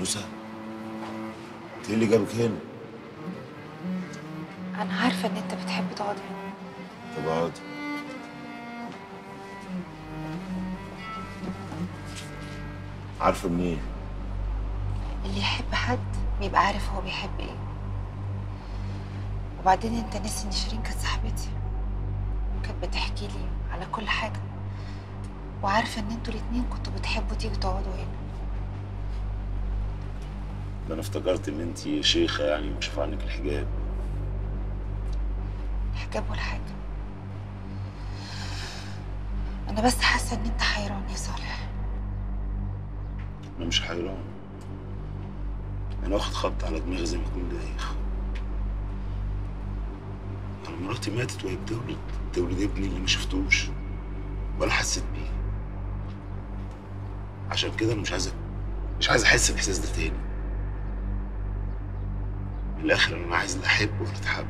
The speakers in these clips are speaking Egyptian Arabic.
نوسة انت ايه اللي جابك هنا؟ انا عارفه ان انت بتحب تقعد هنا طب اقعد عارفة منين؟ اللي يحب حد بيبقى عارف هو بيحب ايه وبعدين انت ناسي ان شيرين كانت صاحبتي وكانت بتحكي لي على كل حاجه وعارفه ان انتوا الاتنين كنتوا بتحبوا تيجوا تقعدوا هنا ده انا افتكرت ان انت شيخة يعني ومكشوف عنك الحجاب الحجاب والحاجه انا بس حاسه ان انت حيران يا صالح انا مش حيران انا واخد خبط على دماغي زي ما اكون دايخ انا مراتي ماتت وهي بتولد تولد ابني اللي ما شفتوش ولا حسيت بيه عشان كده انا مش عايز مش عايز احس الاحساس ده تاني من الاخر انا عايز لا احب ولا اتحب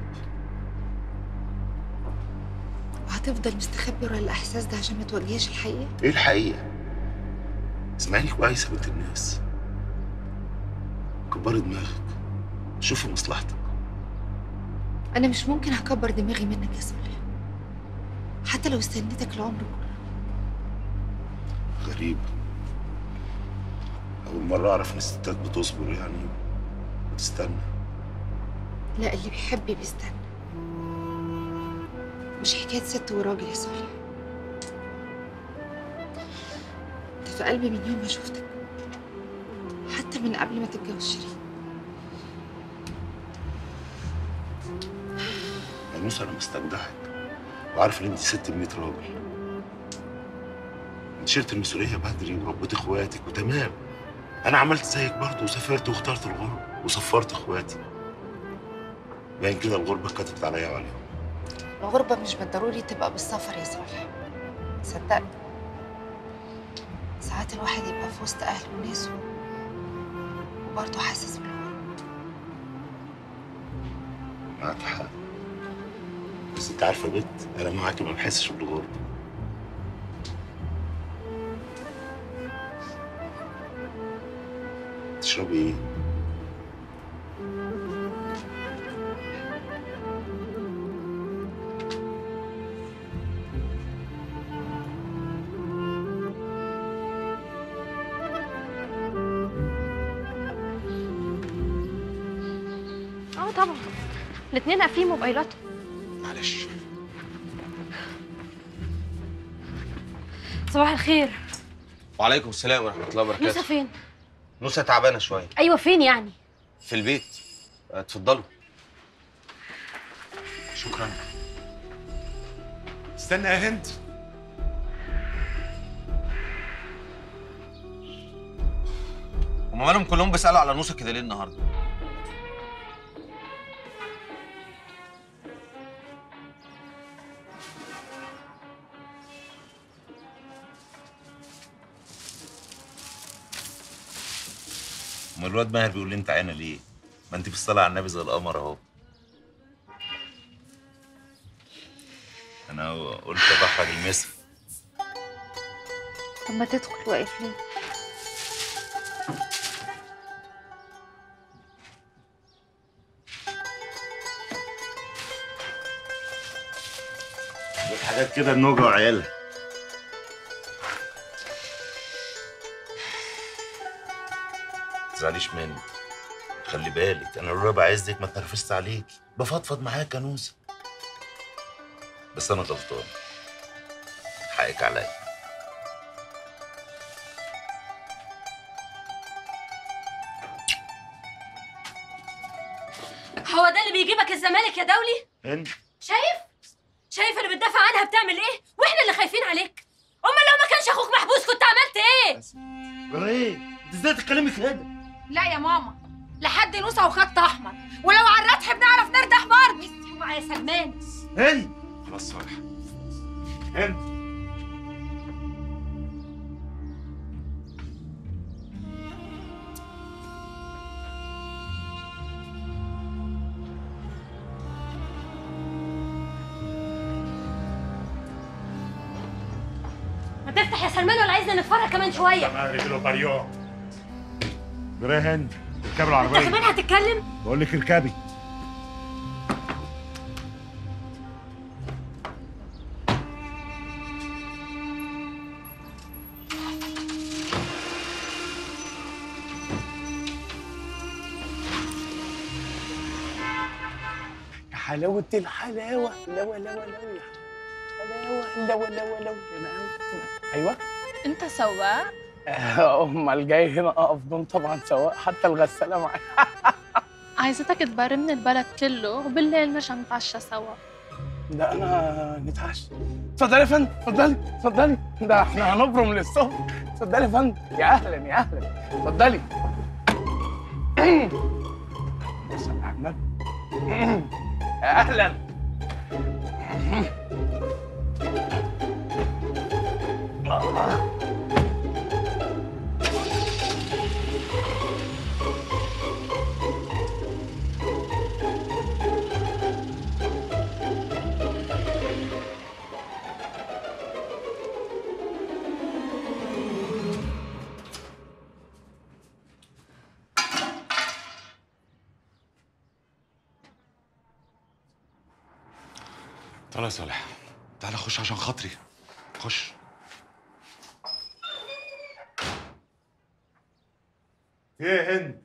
وهتفضل مستخبي ورا الاحساس ده عشان ما تواجهش الحقيقه ايه الحقيقه اسمعيني كويس يا بنت الناس كبري دماغك شوفي مصلحتك انا مش ممكن هكبر دماغي منك يا صالح حتى لو استنيتك العمر كله غريب أول مرة أعرف إن الستات بتصبر يعني وتستنى لا اللي بيحب بيستنى مش حكاية ست وراجل يا صالح انت في قلبي من يوم ما شفتك حتى من قبل ما تتجوز شيرين يا نوسة أنا مستجدعك وعارف إن أنت ست بمية راجل أنت شلت المسؤولية بدري وربيت إخواتك وتمام أنا عملت زيك برضه وسافرت واخترت الغربة وصفرت إخواتي باين كده الغربة كتبت عليا وعليهم الغربة مش بالضروري تبقى بالسفر يا صالح صدقني ساعات الواحد يبقى في وسط أهله وناسه وبرضه حاسس بالغربة معاك حق بس أنت عارفة يا بنت أنا معاكي ما بحسش بالغربة تشربي إيه؟ اه طبعا الاتنين قافلين موبايلاتهم معلش صباح الخير وعليكم السلام ورحمة الله نوسة وبركاته فين؟ نوسة تعبانة شوية ايوه فين يعني؟ في البيت اتفضلوا شكرا استنى يا هند هما مالهم كلهم بيسألوا على نوسة كده ليه النهاردة؟ امال الواد ماهر بيقول لي انت عينه ليه؟ ما انت في الصلاه على النبي زي القمر اهو. انا قلت اضحك المثل طب ما تدخل واقف ليه؟ دول حاجات كده النوجه وعيالها. ما تزعليش مني. خلي بالك انا لولا بعزك ما اتنرفزت عليك بفضفض معاك يا نوسه. بس انا غلطان. حقك عليا. هو ده اللي بيجيبك الزمالك يا دولي؟ هند شايف؟ شايف اللي بتدافع عنها بتعمل ايه؟ واحنا اللي خايفين عليك امال لو ما كانش اخوك محبوس كنت عملت ايه؟ ايه؟ انت ازاي تتكلمي كده؟ لا يا ماما لحد نوسة وخط احمر ولو على الرتح بنعرف نردح برضه اوعى يا سلمان هند خلاص صالح هند ما تفتح يا سلمان ولا عايزنا نتفرج كمان شويه madre que lo parió جرى يا هند اركبي انت العربيه كمان هتتكلم بقول لك اركبي يا حلاوة الحلاوة لو لو لو يا حلاوة لو لو لو يا نعم. أيوة انت سواق آه، أمال جاي هنا أقف دون طبعا سواق حتى الغسالة معايا عايزتك تبر من البلد كله وبالليل نرجع نتعشى سوا ده أنا نتعشى اتفضلي يا فندم اتفضلي اتفضلي ده احنا هنبرم للصبح اتفضلي يا فندم يا أهلا يا أهلا اتفضلي يا سلام على النبي. يا أهلا تعالى يا صالح تعالى خش عشان خاطري خش في ايه يا هند؟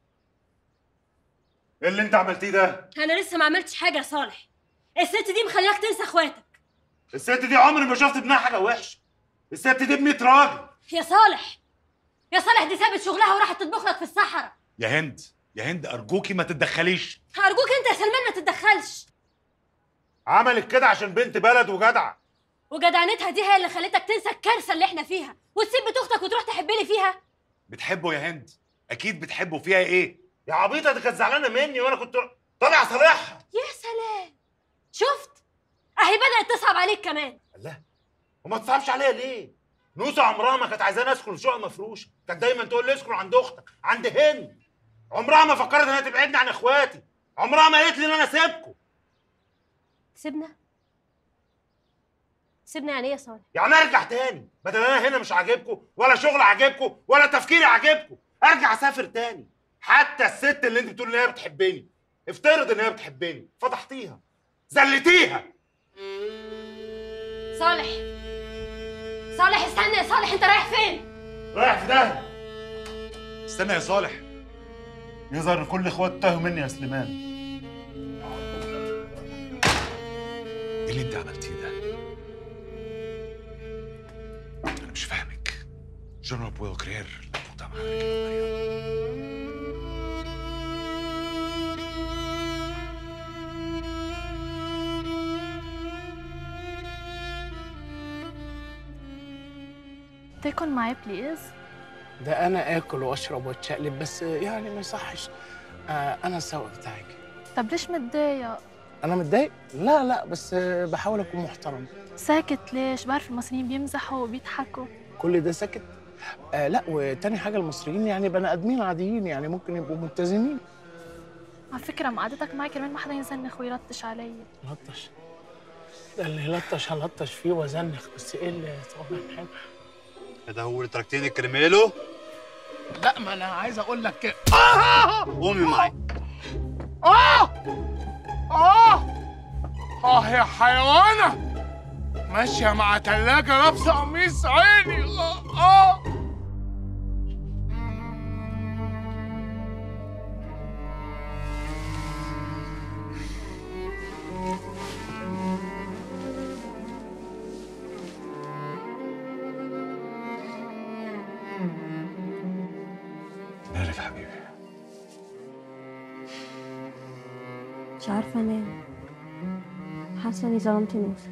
ايه اللي انت عملتيه ده؟ انا لسه ما عملتش حاجه يا صالح الست دي مخلياك تنسى اخواتك الست دي عمري ما شفت ابنها حاجه وحشه الست دي ب 100 راجل يا صالح يا صالح دي سابت شغلها وراحت تطبخ لك في الصحراء يا هند يا هند ارجوكي ما تتدخليش ارجوك انت يا سلمان ما تتدخلش عملت كده عشان بنت بلد وجدعه وجدعنتها دي هي اللي خلتك تنسى الكارثه اللي احنا فيها وتسيب بنت اختك وتروح تحب لي فيها بتحبه يا هند اكيد بتحبه فيها ايه يا عبيطه دي كانت زعلانه مني وانا كنت طالع صالحها يا سلام شفت اهي بدات تصعب عليك كمان الله وما تصعبش عليا ليه نوسة عمرها ما كانت عايزاني اسكن في شقه مفروشه كانت دايما تقول لي اسكن عند اختك عند هند عمرها ما فكرت انها تبعدني عن اخواتي عمرها ما قالت لي ان انا سيبكم سيبنا سيبنا يعني ايه يا صالح يعني ارجع تاني بدل انا هنا مش عاجبكم ولا شغل عاجبكم ولا تفكيري عاجبكم ارجع اسافر تاني حتى الست اللي انت بتقول ان هي بتحبني افترض ان هي بتحبني فضحتيها زلتيها صالح صالح استنى يا صالح انت رايح فين رايح في داهيه استنى يا صالح يظهر ان كل اخوات تاهوا مني يا سليمان ايه اللي انت عملتيه ده؟ انا مش فاهمك جنرال بويل كرير لابد عمل كده مريم تاكل معي بليز ده انا اكل واشرب واتشقلب بس يعني ما يصحش آه انا السواق بتاعك طب ليش متضايق انا متضايق لا لا بس آه، بحاول اكون محترم ساكت ليش بعرف المصريين بيمزحوا وبيضحكوا كل ده ساكت آه لا وتاني حاجه المصريين يعني بني ادمين عاديين يعني ممكن يبقوا ملتزمين على فكره مقعدتك معي كرمال ما حدا يزنخ ويلطش علي لطش ده اللي يلطش هلطش فيه وازنخ بس ايه اللي طبعا حاجه ده هو اللي تركتني كرماله لا ما انا عايز اقول لك كده قومي معي اه اه اه يا حيوانه ماشيه مع تلاجه لابسه قميص عيني اه اه مالك حبيبي مش عارفة انام حاسة اني ظلمت نوسة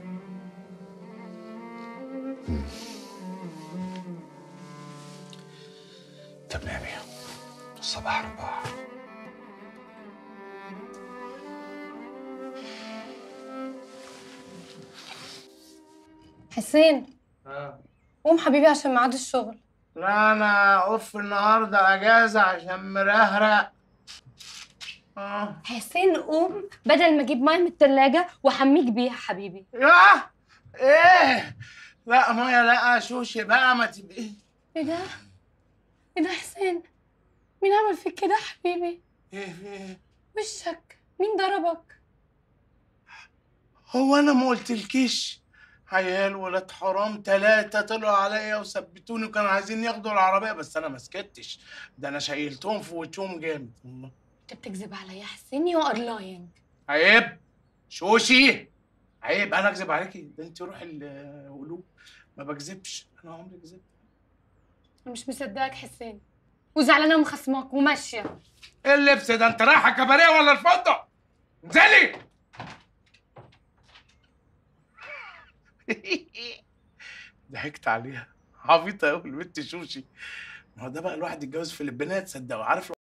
طب نامي الصباح رباح حسين قوم حبيبي عشان ميعاد الشغل لا انا اوف النهارده اجازه عشان مرهرق اه حسين قوم بدل ما اجيب ميه من التلاجة واحميك بيها حبيبي يا ايه لا ميه لا شوشي بقى ما تبقي ايه ده؟ ايه ده يا حسين؟ مين عمل فيك كده يا حبيبي ايه في ايه وشك مين ضربك هو انا ما قلتلكيش عيال ولاد حرام ثلاثة طلعوا عليا وثبتوني وكانوا عايزين ياخدوا العربية بس أنا ما سكتش ده أنا شايلتهم في وشهم جامد والله انت بتكذب عليا يا حسين يو ار لاينج عيب شوشي عيب أنا أكذب عليكي ده أنت روح القلوب ما بكذبش أنا عمري كذبت انا مش مصدقك حسين وزعلانه ومخصماك وماشيه إيه اللبس ده أنت رايحة كباريه ولا الفندق؟ انزلي ضحكت عليها عبيطة أوي البنت شوشي ما هو ده بقى الواحد يتجوز فلبينات صدقوا عارف